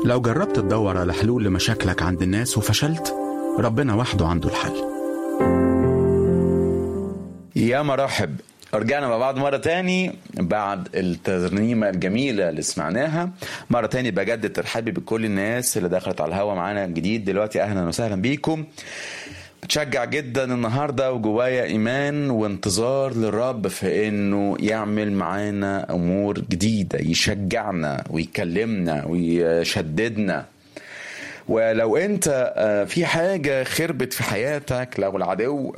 لو جربت تدور على حلول لمشاكلك عند الناس وفشلت ربنا وحده عنده الحل يا مرحب رجعنا مع بعض مرة تاني بعد الترنيمة الجميلة اللي سمعناها مرة تاني بجدد ترحابي بكل الناس اللي دخلت على الهوا معانا جديد دلوقتي أهلا وسهلا بيكم بتشجع جدا النهاردة وجوايا إيمان وانتظار للرب في إنه يعمل معانا أمور جديدة يشجعنا ويكلمنا ويشددنا ولو انت في حاجة خربت في حياتك لو العدو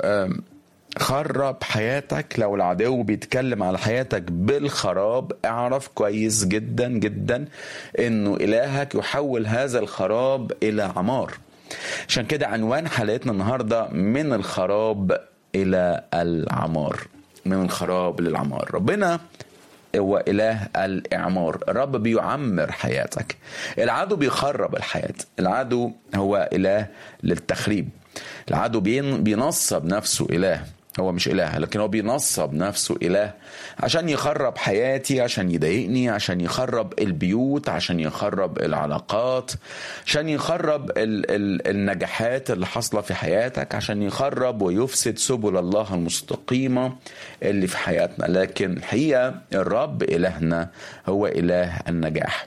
خرب حياتك لو العدو بيتكلم على حياتك بالخراب اعرف كويس جدا جدا انه الهك يحول هذا الخراب الى عمار عشان كده عنوان حلقتنا النهارده من الخراب الى العمار من الخراب للعمار ربنا هو إله الإعمار الرب بيعمر حياتك العدو بيخرب الحياة العدو هو إله للتخريب العدو بينصب نفسه إله هو مش إله لكن هو بينصب نفسه إله عشان يخرب حياتي عشان يضايقني عشان يخرب البيوت عشان يخرب العلاقات عشان يخرب ال ال النجاحات اللي حاصلة في حياتك عشان يخرب ويفسد سبل الله المستقيمة اللي في حياتنا لكن الحقيقة الرب إلهنا هو إله النجاح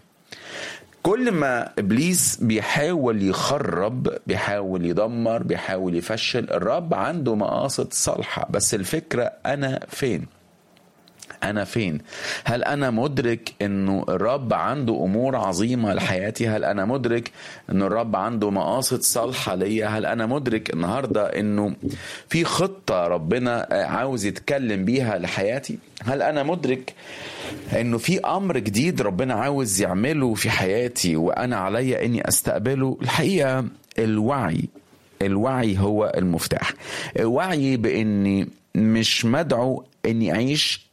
كل ما ابليس بيحاول يخرب بيحاول يدمر بيحاول يفشل الرب عنده مقاصد صالحه بس الفكره انا فين انا فين هل انا مدرك انه الرب عنده امور عظيمه لحياتي هل انا مدرك انه الرب عنده مقاصد صالحه ليا هل انا مدرك النهارده انه في خطه ربنا عاوز يتكلم بيها لحياتي هل انا مدرك انه في امر جديد ربنا عاوز يعمله في حياتي وانا عليا اني استقبله الحقيقه الوعي الوعي هو المفتاح الوعي باني مش مدعو اني اعيش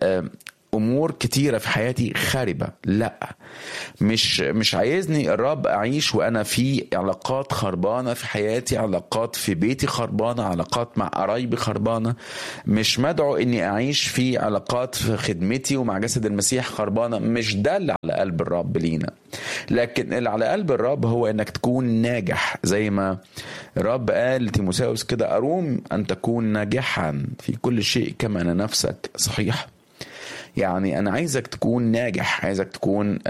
امور كتيره في حياتي خاربه لا مش مش عايزني الرب اعيش وانا في علاقات خربانه في حياتي علاقات في بيتي خربانه علاقات مع قرايبي خربانه مش مدعو اني اعيش في علاقات في خدمتي ومع جسد المسيح خربانه مش ده اللي على قلب الرب لينا لكن اللي على قلب الرب هو انك تكون ناجح زي ما الرب قال لتيموساوس كده اروم ان تكون ناجحا في كل شيء كما ان نفسك صحيح يعني انا عايزك تكون ناجح عايزك تكون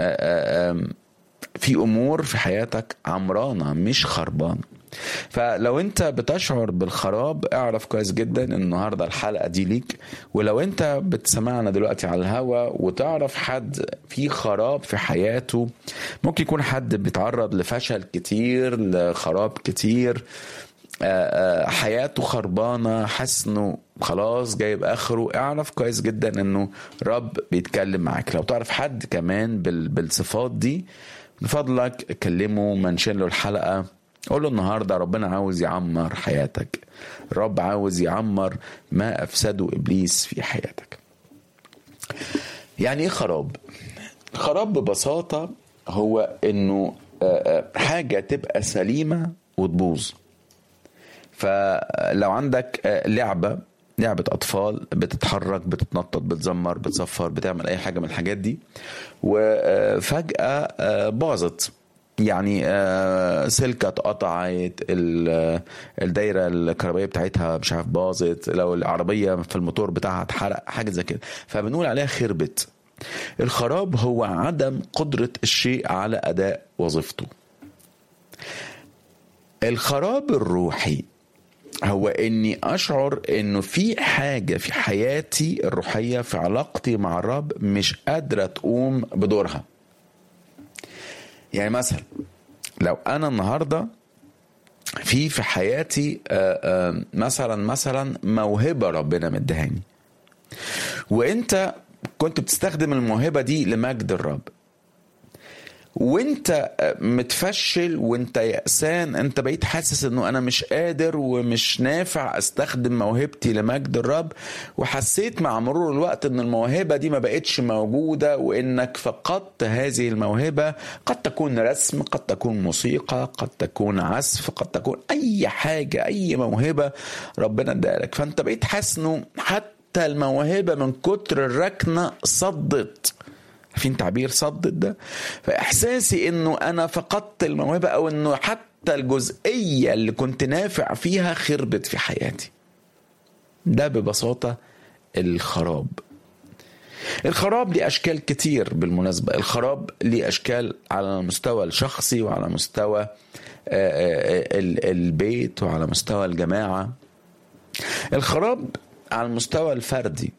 في امور في حياتك عمرانه مش خربانه فلو انت بتشعر بالخراب اعرف كويس جدا ان النهارده الحلقه دي ليك ولو انت بتسمعنا دلوقتي على الهوا وتعرف حد في خراب في حياته ممكن يكون حد بيتعرض لفشل كتير لخراب كتير حياته خربانة حاسس انه خلاص جايب اخره اعرف كويس جدا انه رب بيتكلم معاك لو تعرف حد كمان بالصفات دي من فضلك كلمه منشن له الحلقة قول له النهارده ربنا عاوز يعمر حياتك الرب عاوز يعمر ما افسده ابليس في حياتك يعني ايه خراب خراب ببساطة هو انه حاجة تبقى سليمة وتبوظ فلو عندك لعبة لعبة أطفال بتتحرك بتتنطط بتزمر بتصفر بتعمل أي حاجة من الحاجات دي وفجأة باظت يعني سلكة اتقطعت الدايرة الكهربائية بتاعتها مش عارف باظت لو العربية في الموتور بتاعها اتحرق حاجة زي كده فبنقول عليها خربت الخراب هو عدم قدرة الشيء على أداء وظيفته الخراب الروحي هو اني اشعر انه في حاجه في حياتي الروحيه في علاقتي مع الرب مش قادره تقوم بدورها يعني مثلا لو انا النهارده في في حياتي مثلا مثلا موهبه ربنا مدهاني وانت كنت بتستخدم الموهبه دي لمجد الرب وانت متفشل وانت يأسان انت بقيت حاسس انه انا مش قادر ومش نافع استخدم موهبتي لمجد الرب وحسيت مع مرور الوقت ان الموهبة دي ما بقتش موجودة وانك فقدت هذه الموهبة قد تكون رسم قد تكون موسيقى قد تكون عزف قد تكون اي حاجة اي موهبة ربنا ادالك فانت بقيت حاسس انه حتى الموهبة من كتر الركنة صدت عارفين تعبير صدد ده فاحساسي انه انا فقدت الموهبه او انه حتى الجزئيه اللي كنت نافع فيها خربت في حياتي ده ببساطه الخراب الخراب ليه اشكال كتير بالمناسبه الخراب ليه اشكال على المستوى الشخصي وعلى مستوى البيت وعلى مستوى الجماعه الخراب على المستوى الفردي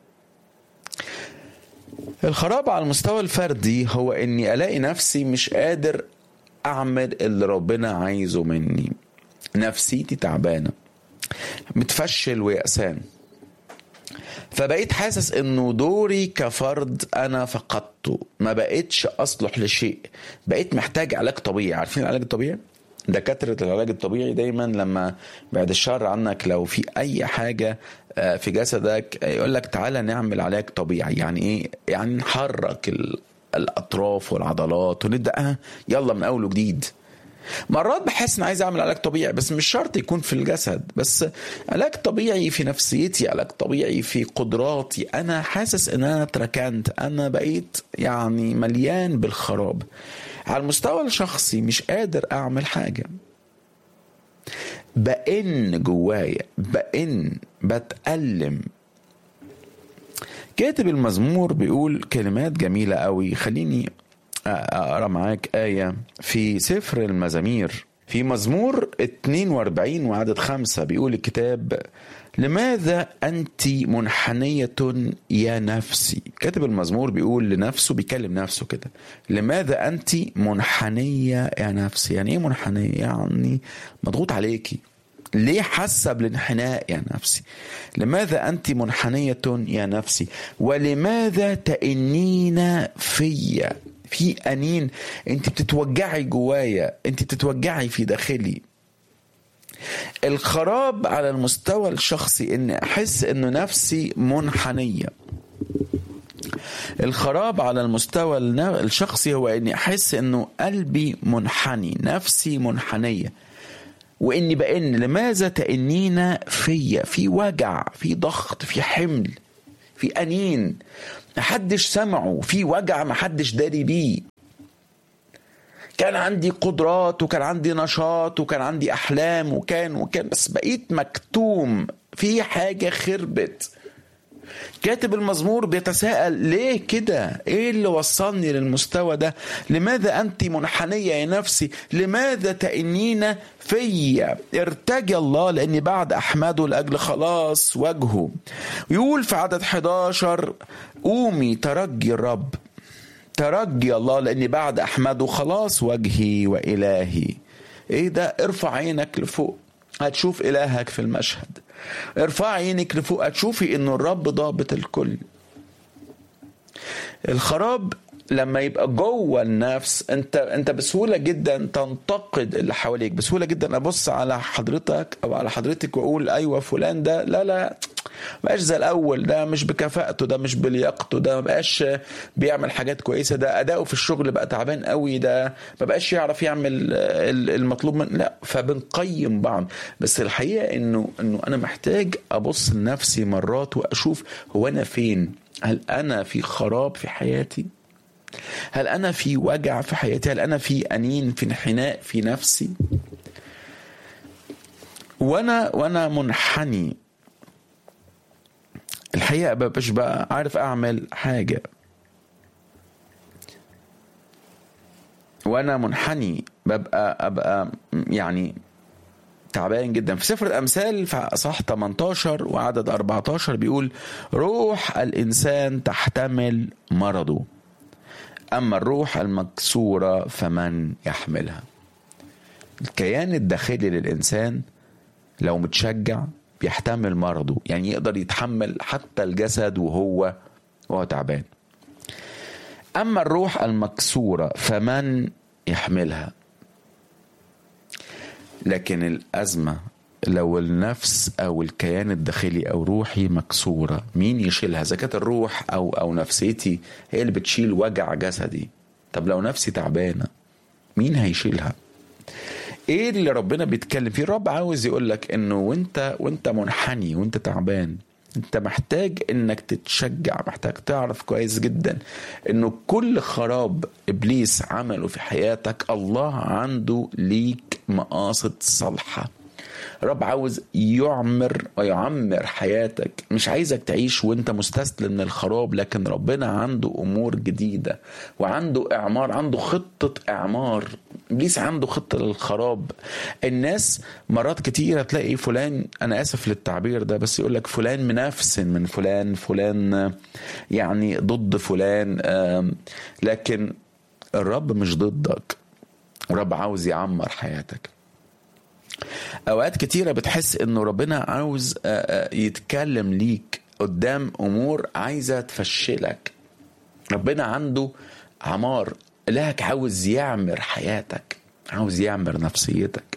الخراب على المستوى الفردي هو اني الاقي نفسي مش قادر اعمل اللي ربنا عايزه مني نفسيتي تعبانه متفشل ويأسان فبقيت حاسس انه دوري كفرد انا فقدته ما بقيتش اصلح لشيء بقيت محتاج علاج طبيعي عارفين العلاج الطبيعي دكاترة العلاج الطبيعي دايما لما بعد الشر عنك لو في أي حاجة في جسدك يقول لك تعالى نعمل علاج طبيعي يعني إيه؟ يعني نحرك الأطراف والعضلات ونبدأ يلا من أول وجديد مرات بحس ان عايز اعمل علاج طبيعي بس مش شرط يكون في الجسد بس علاج طبيعي في نفسيتي علاج طبيعي في قدراتي انا حاسس ان انا اتركنت انا بقيت يعني مليان بالخراب على المستوى الشخصي مش قادر اعمل حاجه بئن جوايا بئن بتألم كاتب المزمور بيقول كلمات جميلة قوي خليني أقرأ معاك آية في سفر المزامير في مزمور 42 وعدد خمسة بيقول الكتاب لماذا أنت منحنية يا نفسي كاتب المزمور بيقول لنفسه بيكلم نفسه كده لماذا أنت منحنية يا نفسي يعني إيه منحنية يعني مضغوط عليكي ليه حاسة بالانحناء يا نفسي لماذا أنت منحنية يا نفسي ولماذا تأنين فيا في أنين أنت بتتوجعي جوايا أنت بتتوجعي في داخلي الخراب على المستوى الشخصي ان احس انه نفسي منحنيه الخراب على المستوى الشخصي هو اني احس انه قلبي منحني نفسي منحنيه واني بان لماذا تأنين فيا في وجع في ضغط في حمل في انين محدش سمعه في وجع محدش داري بيه كان عندي قدرات وكان عندي نشاط وكان عندي احلام وكان وكان بس بقيت مكتوم في حاجه خربت كاتب المزمور بيتساءل ليه كده ايه اللي وصلني للمستوى ده لماذا انت منحنية يا نفسي لماذا تأنين فيا ارتجى الله لاني بعد احمده لاجل خلاص وجهه يقول في عدد 11 قومي ترجي الرب ترجي الله لاني بعد احمده خلاص وجهي والهي ايه ده ارفع عينك لفوق هتشوف الهك في المشهد ارفع عينك لفوق هتشوفي انه الرب ضابط الكل الخراب لما يبقى جوه النفس انت انت بسهوله جدا تنتقد اللي حواليك بسهوله جدا ابص على حضرتك او على حضرتك واقول ايوه فلان ده لا لا بقاش زي الاول ده مش بكفاءته ده مش بلياقته ده ما بقاش بيعمل حاجات كويسه ده اداؤه في الشغل بقى تعبان قوي ده ما بقاش يعرف يعمل المطلوب من لا فبنقيم بعض بس الحقيقه انه انه انا محتاج ابص لنفسي مرات واشوف هو انا فين هل انا في خراب في حياتي هل انا في وجع في حياتي هل انا في انين في انحناء في نفسي وانا وانا منحني الحقيقه مش بقى عارف اعمل حاجه وانا منحني ببقى ابقى يعني تعبان جدا في سفر الامثال في اصح 18 وعدد 14 بيقول روح الانسان تحتمل مرضه اما الروح المكسوره فمن يحملها الكيان الداخلي للانسان لو متشجع بيحتمل مرضه يعني يقدر يتحمل حتى الجسد وهو وهو تعبان اما الروح المكسوره فمن يحملها لكن الازمه لو النفس او الكيان الداخلي او روحي مكسوره مين يشيلها اذا كانت الروح او او نفسيتي هي اللي بتشيل وجع جسدي طب لو نفسي تعبانه مين هيشيلها ايه اللي ربنا بيتكلم فيه الرب عاوز يقول لك انه وانت وانت منحني وانت تعبان انت محتاج انك تتشجع محتاج تعرف كويس جدا انه كل خراب ابليس عمله في حياتك الله عنده ليك مقاصد صالحه رب عاوز يعمر ويعمر حياتك مش عايزك تعيش وانت مستسلم للخراب لكن ربنا عنده امور جديده وعنده اعمار عنده خطه اعمار ابليس عنده خطه للخراب الناس مرات كتيره تلاقي فلان انا اسف للتعبير ده بس يقول لك فلان منافس من فلان فلان يعني ضد فلان لكن الرب مش ضدك الرب عاوز يعمر حياتك اوقات كتيره بتحس انه ربنا عاوز يتكلم ليك قدام امور عايزه تفشلك ربنا عنده عمار لك عاوز يعمر حياتك عاوز يعمر نفسيتك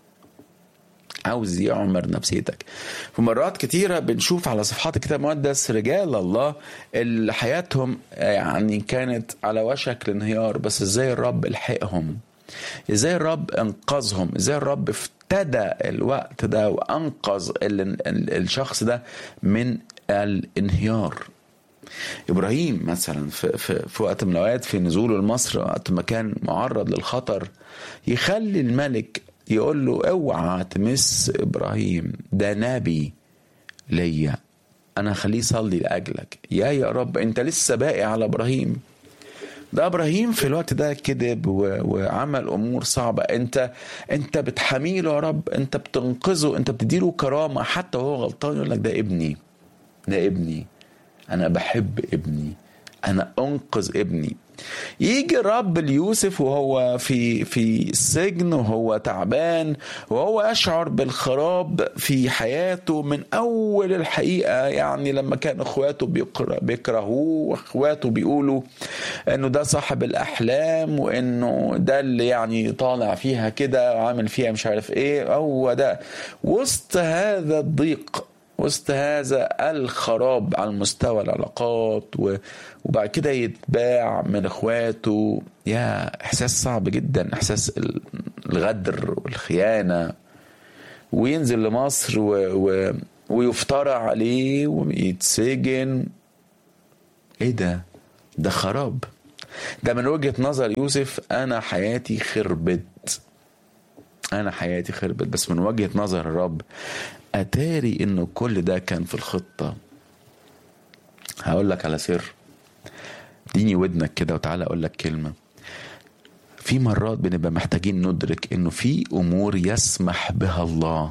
عاوز يعمر نفسيتك في مرات كتيرة بنشوف على صفحات الكتاب المقدس رجال الله اللي حياتهم يعني كانت على وشك الانهيار بس ازاي الرب لحقهم ازاي الرب انقذهم ازاي الرب ابتدى الوقت ده وانقذ الشخص ده من الانهيار ابراهيم مثلا في, في, في وقت من الاوقات في نزوله لمصر وقت ما كان معرض للخطر يخلي الملك يقول له اوعى تمس ابراهيم ده نبي ليا انا خليه يصلي لاجلك يا يا رب انت لسه باقي على ابراهيم ده ابراهيم في الوقت ده كذب وعمل امور صعبه انت انت بتحميله يا رب انت بتنقذه انت بتديله كرامه حتى وهو غلطان يقول لك ده ابني ده ابني انا بحب ابني انا انقذ ابني يجي الرب ليوسف وهو في في السجن وهو تعبان وهو يشعر بالخراب في حياته من اول الحقيقه يعني لما كان اخواته بيكرهوه واخواته بيقولوا انه ده صاحب الاحلام وانه ده اللي يعني طالع فيها كده وعامل فيها مش عارف ايه هو ده وسط هذا الضيق وسط هذا الخراب على مستوى العلاقات وبعد كده يتباع من اخواته يا احساس صعب جدا احساس الغدر والخيانه وينزل لمصر و... و... ويفترى عليه ويتسجن ايه ده ده خراب ده من وجهه نظر يوسف انا حياتي خربت انا حياتي خربت بس من وجهه نظر الرب اتاري انه كل ده كان في الخطه هقول لك على سر اديني ودنك كده وتعالى اقول لك كلمه في مرات بنبقى محتاجين ندرك انه في امور يسمح بها الله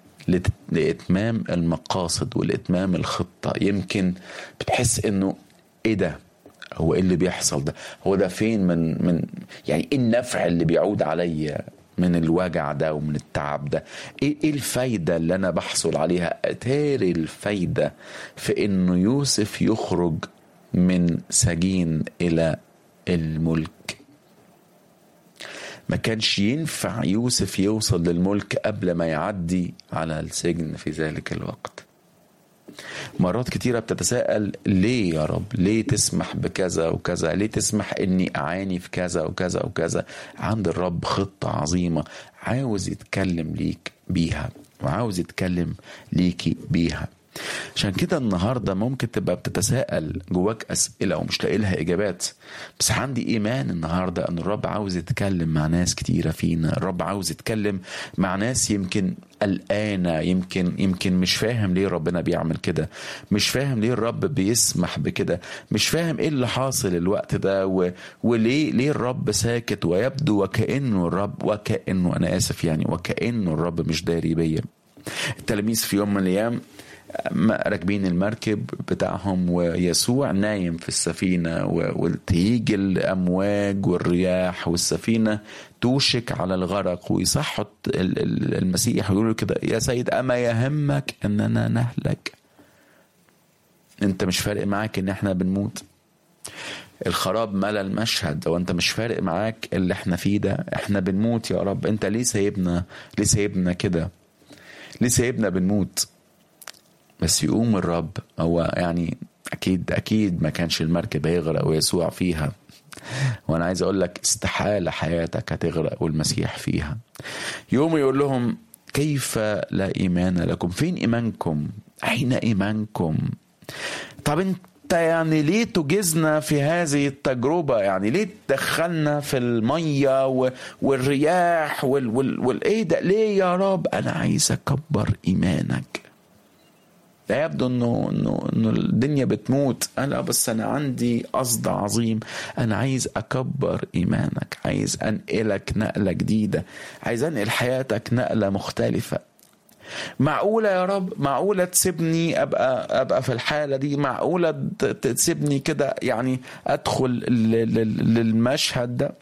لاتمام المقاصد والاتمام الخطه يمكن بتحس انه ايه ده هو ايه اللي بيحصل ده هو ده فين من من يعني ايه النفع اللي بيعود عليا من الوجع ده ومن التعب ده ايه الفايدة اللي انا بحصل عليها اتاري الفايدة في انه يوسف يخرج من سجين الى الملك ما كانش ينفع يوسف يوصل للملك قبل ما يعدي على السجن في ذلك الوقت مرات كتيرة بتتساءل ليه يا رب ليه تسمح بكذا وكذا ليه تسمح اني اعاني في كذا وكذا وكذا عند الرب خطة عظيمة عاوز يتكلم ليك بيها وعاوز يتكلم ليكي بيها عشان كده النهارده ممكن تبقى بتتساءل جواك اسئله ومش لاقي لها اجابات بس عندي ايمان النهارده ان الرب عاوز يتكلم مع ناس كتيره فينا الرب عاوز يتكلم مع ناس يمكن قلقانه يمكن يمكن مش فاهم ليه ربنا بيعمل كده مش فاهم ليه الرب بيسمح بكده مش فاهم ايه اللي حاصل الوقت ده و... وليه ليه الرب ساكت ويبدو وكانه الرب وكانه انا اسف يعني وكانه الرب مش داري بيا التلاميذ في يوم من الايام راكبين المركب بتاعهم ويسوع نايم في السفينة وتيجي الأمواج والرياح والسفينة توشك على الغرق ويصحوا المسيح ويقولوا كده يا سيد أما يهمك أننا نهلك أنت مش فارق معاك إن إحنا بنموت الخراب ملا المشهد وانت مش فارق معاك اللي احنا فيه ده احنا بنموت يا رب انت ليه سايبنا ليه سايبنا كده ليه سايبنا بنموت بس يقوم الرب هو يعني اكيد اكيد ما كانش المركب هيغرق ويسوع فيها وانا عايز اقول لك استحاله حياتك هتغرق والمسيح فيهم يقوم يقول لهم كيف لا ايمان لكم فين ايمانكم اين ايمانكم طب انت يعني ليه تجزنا في هذه التجربة يعني ليه تدخلنا في المية و- والرياح وال, وال, والايه ده ليه يا رب انا عايز اكبر ايمانك لا يبدو انه انه انه الدنيا بتموت انا بس انا عندي قصد عظيم انا عايز اكبر ايمانك عايز انقلك نقله جديده عايز انقل حياتك نقله مختلفه معقوله يا رب معقوله تسيبني ابقى ابقى في الحاله دي معقوله ت- تسيبني كده يعني ادخل ل- ل- للمشهد ده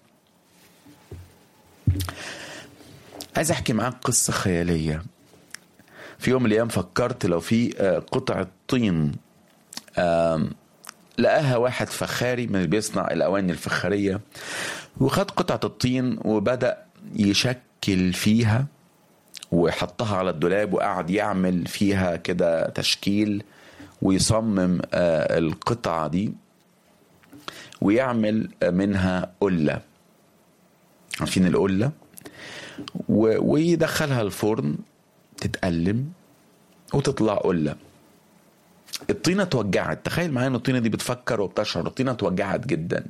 عايز احكي معاك قصه خياليه في يوم من الايام فكرت لو في آه، قطعه طين آم، لقاها واحد فخاري من اللي بيصنع الاواني الفخاريه وخد قطعه الطين وبدا يشكل فيها وحطها على الدولاب وقعد يعمل فيها كده تشكيل ويصمم آه، القطعه دي ويعمل آه، منها قله عارفين القله و- ويدخلها الفرن تتألم وتطلع قلة الطينة اتوجعت تخيل معايا ان الطينة دي بتفكر وبتشعر الطينة اتوجعت جدا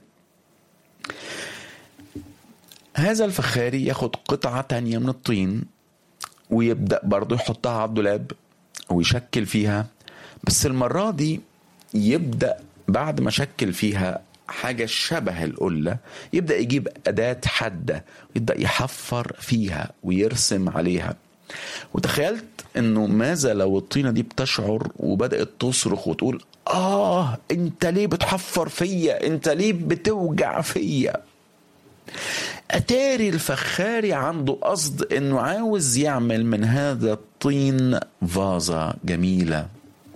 هذا الفخاري ياخد قطعة تانية من الطين ويبدأ برضه يحطها على الدولاب ويشكل فيها بس المرة دي يبدأ بعد ما شكل فيها حاجة شبه القلة يبدأ يجيب أداة حادة ويبدأ يحفر فيها ويرسم عليها وتخيلت انه ماذا لو الطينة دي بتشعر وبدأت تصرخ وتقول اه انت ليه بتحفر فيا انت ليه بتوجع فيا اتاري الفخاري عنده قصد انه عاوز يعمل من هذا الطين فازة جميلة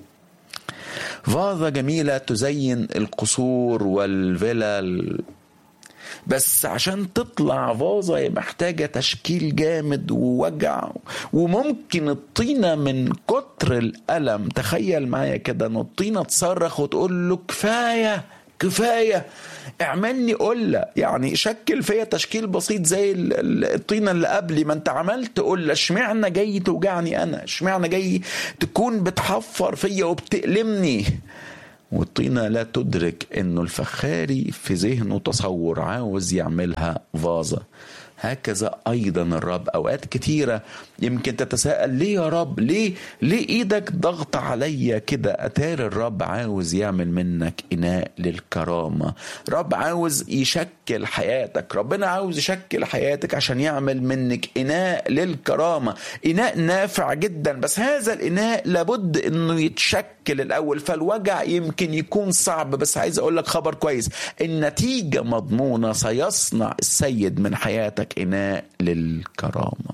فازة جميلة تزين القصور والفلل بس عشان تطلع فازة هي محتاجة تشكيل جامد ووجع وممكن الطينة من كتر الألم تخيل معايا كده ان الطينة تصرخ وتقول له كفاية كفاية اعملني قلة يعني شكل فيا تشكيل بسيط زي ال- ال- الطينة اللي قبلي ما انت عملت قلة اشمعنى جاي توجعني انا اشمعنى جاي تكون بتحفر فيا وبتألمني والطينة لا تدرك انه الفخاري في ذهنه تصور عاوز يعملها فازة هكذا ايضا الرب اوقات كتيره يمكن تتساءل ليه يا رب ليه ليه ايدك ضغط عليا كده اتاري الرب عاوز يعمل منك اناء للكرامه رب عاوز يشكل حياتك ربنا عاوز يشكل حياتك عشان يعمل منك اناء للكرامه اناء نافع جدا بس هذا الاناء لابد انه يتشكل الاول فالوجع يمكن يكون صعب بس عايز اقول لك خبر كويس النتيجه مضمونه سيصنع السيد من حياتك اناء للكرامه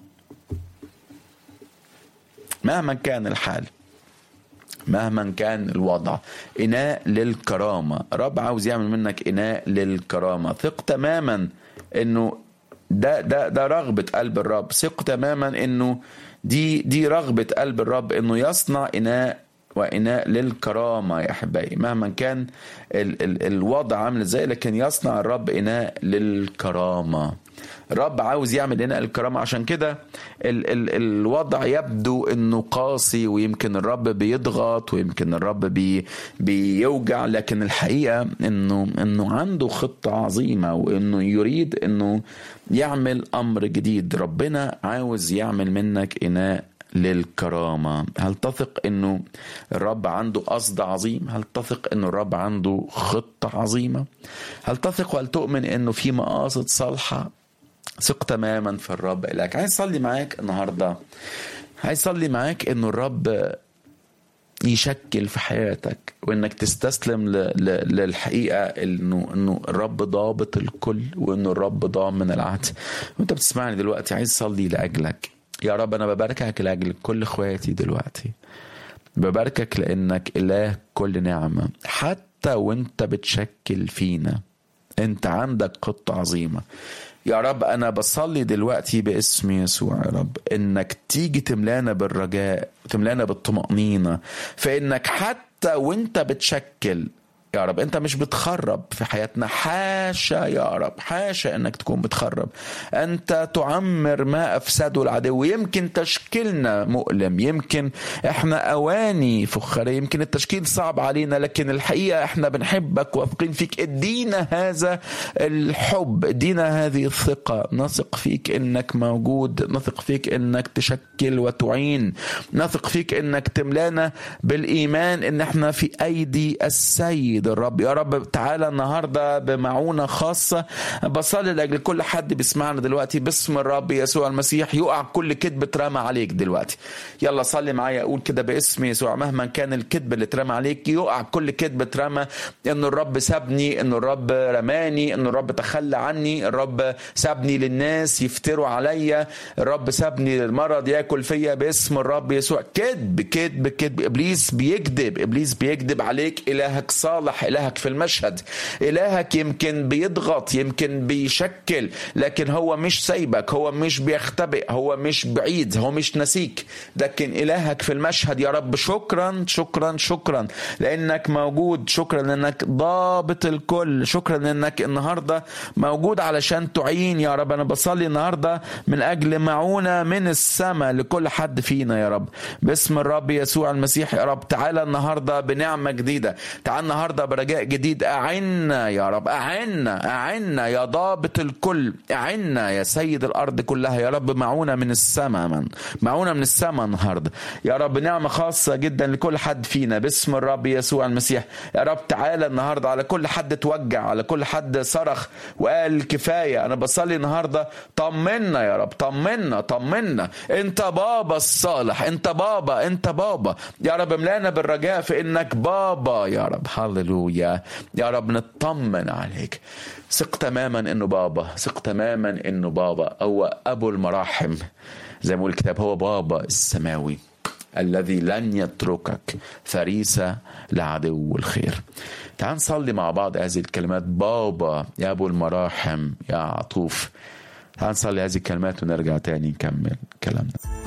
مهما كان الحال مهما كان الوضع إناء للكرامة رب عاوز يعمل منك إناء للكرامة ثق تماما إنه ده ده ده رغبة قلب الرب ثق تماما إنه دي دي رغبة قلب الرب إنه يصنع إناء وإناء للكرامة يا أحبائي مهما كان ال ال الوضع عامل إزاي لكن يصنع الرب إناء للكرامة الرب عاوز يعمل إناء الكرامة عشان كده ال ال الوضع يبدو إنه قاسي ويمكن الرب بيضغط ويمكن الرب بي بيوجع لكن الحقيقة إنه إنه عنده خطة عظيمة وإنه يريد إنه يعمل أمر جديد ربنا عاوز يعمل منك إناء للكرامة هل تثق انه الرب عنده قصد عظيم هل تثق انه الرب عنده خطة عظيمة هل تثق وهل تؤمن انه في مقاصد صالحة ثق تماما في الرب إليك عايز اصلي معاك النهاردة عايز اصلي معاك انه الرب يشكل في حياتك وانك تستسلم ل... ل... للحقيقه انه انه الرب ضابط الكل وانه الرب ضامن العهد وانت بتسمعني دلوقتي عايز اصلي لاجلك يا رب انا بباركك لاجل كل اخواتي دلوقتي بباركك لانك اله كل نعمه حتى وانت بتشكل فينا انت عندك خطه عظيمه يا رب انا بصلي دلوقتي باسم يسوع يا رب انك تيجي تملانا بالرجاء تملانا بالطمانينه فانك حتى وانت بتشكل يا رب انت مش بتخرب في حياتنا حاشا يا رب حاشا انك تكون بتخرب انت تعمر ما افسده العدو يمكن تشكيلنا مؤلم يمكن احنا اواني فخاريه يمكن التشكيل صعب علينا لكن الحقيقه احنا بنحبك واثقين فيك ادينا هذا الحب ادينا هذه الثقه نثق فيك انك موجود نثق فيك انك تشكل وتعين نثق فيك انك تملانا بالايمان ان احنا في ايدي السيد الرب يا رب تعالى النهارده بمعونه خاصه بصلي لاجل كل حد بيسمعنا دلوقتي باسم الرب يسوع المسيح يقع كل كذب اترمى عليك دلوقتي يلا صلي معايا اقول كده باسم يسوع مهما كان الكذب اللي اترمى عليك يقع كل كذب اترمى ان الرب سابني ان الرب رماني ان الرب تخلى عني الرب سابني للناس يفتروا عليا الرب سابني للمرض ياكل فيا باسم الرب يسوع كذب كذب كذب ابليس بيكذب ابليس بيكذب عليك الهك صالح الهك في المشهد الهك يمكن بيضغط يمكن بيشكل لكن هو مش سايبك هو مش بيختبئ هو مش بعيد هو مش نسيك لكن الهك في المشهد يا رب شكرا شكرا شكرا لانك موجود شكرا لانك ضابط الكل شكرا لانك النهارده موجود علشان تعين يا رب انا بصلي النهارده من اجل معونه من السماء لكل حد فينا يا رب باسم الرب يسوع المسيح يا رب تعالى النهارده بنعمه جديده تعال النهارده برجاء جديد اعنا يا رب اعنا اعنا يا ضابط الكل اعنا يا سيد الارض كلها يا رب معونه من السماء من معونه من السماء النهارده يا رب نعمه خاصه جدا لكل حد فينا باسم الرب يسوع المسيح يا رب تعالى النهارده على كل حد توجع على كل حد صرخ وقال كفايه انا بصلي النهارده طمنا يا رب طمنا طمنا انت بابا الصالح انت بابا انت بابا يا رب ملانا بالرجاء في انك بابا يا رب هللويا يا رب نطمن عليك ثق تماما انه بابا ثق تماما انه بابا هو ابو المراحم زي ما بيقول الكتاب هو بابا السماوي الذي لن يتركك فريسة لعدو الخير تعال نصلي مع بعض هذه الكلمات بابا يا أبو المراحم يا عطوف تعال نصلي هذه الكلمات ونرجع تاني نكمل كلامنا